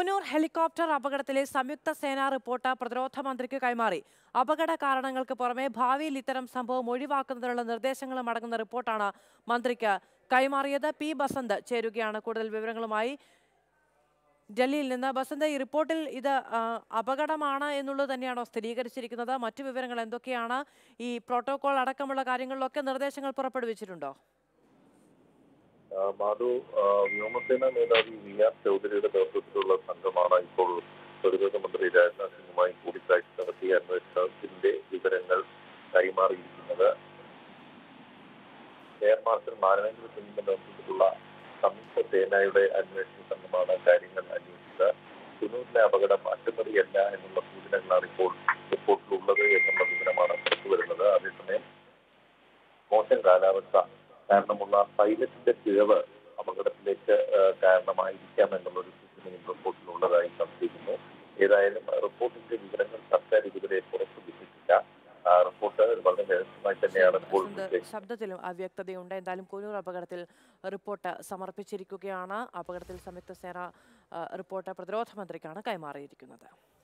Coonoor helicopter അപകടത്തിലെ സംയുക്ത സേനാ report പ്രതിരോധ മന്ത്രിക്ക് കൈമാറി അപകട കാരണങ്ങൾക്ക് പുറമെ ഭാവിയിൽ ഇത്തരം സംഭവം ഒഴിവാക്കുന്നതിനുള്ള നിർദ്ദേശങ്ങളും അടങ്ങുന്ന റിപ്പോർട്ടാണ് മന്ത്രിക്ക് കൈമാറിയത് പി ബസന്ത് ചേരുകയാണ് കൂടുതൽ വിവരങ്ങളുമായി ഡൽഹിയിൽ നിന്ന് ബസന്ത് ഈ റിപ്പോർട്ടിൽ ഇത് ആ, അപകടമാണ് എന്നുള്ളത് തന്നെയാണോ സ്ഥിരീകരിച്ചിരിക്കുന്നത് മറ്റു വിവരങ്ങൾ എന്തൊക്കെയാണ് ഈ പ്രോട്ടോകോൾ അടക്കമുള്ള കാര്യങ്ങളിലൊക്കെ നിർദ്ദേശങ്ങൾ പുറപ്പെടുവിച്ചിട്ടുണ്ടോ ആ, മാധു ആ, വ്യോമസേന മേധാവി വി ആർ ചൗധരിയുടെ നേതൃത്വത്തിലുള്ള സംഘമാണ് ഇപ്പോൾ പ്രതിരോധ മന്ത്രി രാജ്നാഥ് സിംഗുമായി കൂടിക്കാഴ്ച നടത്തിയ അന്വേഷണത്തിന്റെ വിവരങ്ങൾ കൈമാറിയിരിക്കുന്നത് എയർ മാർഷൽ മാനവേന്ദ്ര സിംഗിന്റെ നേതൃത്വത്തിലുള്ള സംയുക്ത സേനയുടെ അന്വേഷണ സംഘമാണ് കാര്യങ്ങൾ അന്വേഷിച്ചത് കുനൂരിലെ അപകടം അട്ടിമറിയല്ല എന്നുള്ള സൂചനകളാണ് ഇപ്പോൾ റിപ്പോർട്ടിലുള്ളത് എന്നുള്ള വിവരമാണ് പുറത്തുവരുന്നത് അതേസമയം മോശം കാലാവസ്ഥ കാരണമുള്ള പൈലറ്റിന്റെ പിഴവ് അപകടത്തിലേക്ക് ആ, കാരണമായിരിക്കാം എന്നുള്ളൊരു സൂചനയും റിപ്പോർട്ടിലുള്ളതായി സംശയിക്കുന്നു ഏതായാലും റിപ്പോർട്ടിന്റെ വിവരങ്ങൾ സർക്കാർ ഇതുവരെ പുറത്തുവിട്ടിട്ടില്ല ആ, റിപ്പോർട്ട് വളരെ രഹസ്യമായി തന്നെയാണ് ഇപ്പോൾ ബസന്ത് ശബ്ദത്തിലും അവ്യക്തതയുണ്ട് എന്തായാലും കൂനൂർ അപകടത്തിൽ റിപ്പോർട്ട് സമർപ്പിച്ചിരിക്കുകയാണ് അപകടത്തിൽ സംയുക്ത സേന ആ, റിപ്പോർട്ട് പ്രതിരോധ മന്ത്രിക്കാണ് കൈമാറിയിരിക്കുന്നത്